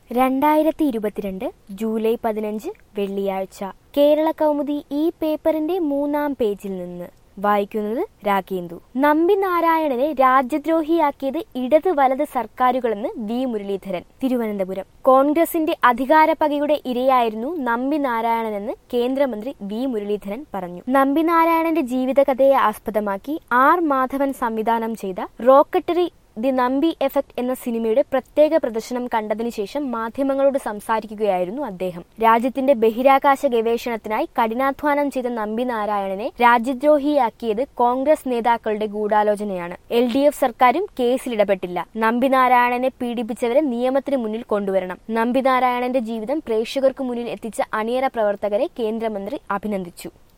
രണ്ടായിരത്തി ഇരുപത്തിരണ്ട് ജൂലൈ പതിനഞ്ച് വെള്ളിയാഴ്ച കേരള കൗമുദി ഈ പേപ്പറിന്റെ മൂന്നാം പേജിൽ നിന്ന് വായിക്കുന്നത് രാഗേന്ദു നമ്പി നാരായണനെ രാജ്യദ്രോഹിയാക്കിയത് ഇടത് വലത് സർക്കാരുകളെന്ന് വി മുരളീധരൻ തിരുവനന്തപുരം കോൺഗ്രസിന്റെ അധികാരപകയുടെ ഇരയായിരുന്നു നമ്പി നാരായണനെന്ന് കേന്ദ്രമന്ത്രി വി മുരളീധരൻ പറഞ്ഞു നമ്പി നാരായണന്റെ ജീവിതകഥയെ ആസ്പദമാക്കി ആർ മാധവൻ സംവിധാനം ചെയ്ത റോക്കറ്ററി ദി നമ്പി എഫക്ട് എന്ന സിനിമയുടെ പ്രത്യേക പ്രദർശനം കണ്ടതിനു ശേഷം മാധ്യമങ്ങളോട് സംസാരിക്കുകയായിരുന്നു അദ്ദേഹം രാജ്യത്തിന്റെ ബഹിരാകാശ ഗവേഷണത്തിനായി കഠിനാധ്വാനം ചെയ്ത നമ്പി നാരായണനെ രാജ്യദ്രോഹിയാക്കിയത് കോൺഗ്രസ് നേതാക്കളുടെ ഗൂഢാലോചനയാണ് എൽ ഡി എഫ് സർക്കാരും കേസിൽ ഇടപെട്ടില്ല നമ്പി നാരായണനെ പീഡിപ്പിച്ചവരെ നിയമത്തിന് മുന്നിൽ കൊണ്ടുവരണം നമ്പി നാരായണന്റെ ജീവിതം പ്രേക്ഷകർക്ക് മുന്നിൽ എത്തിച്ച അണിയറ പ്രവർത്തകരെ കേന്ദ്രമന്ത്രി അഭിനന്ദിച്ചു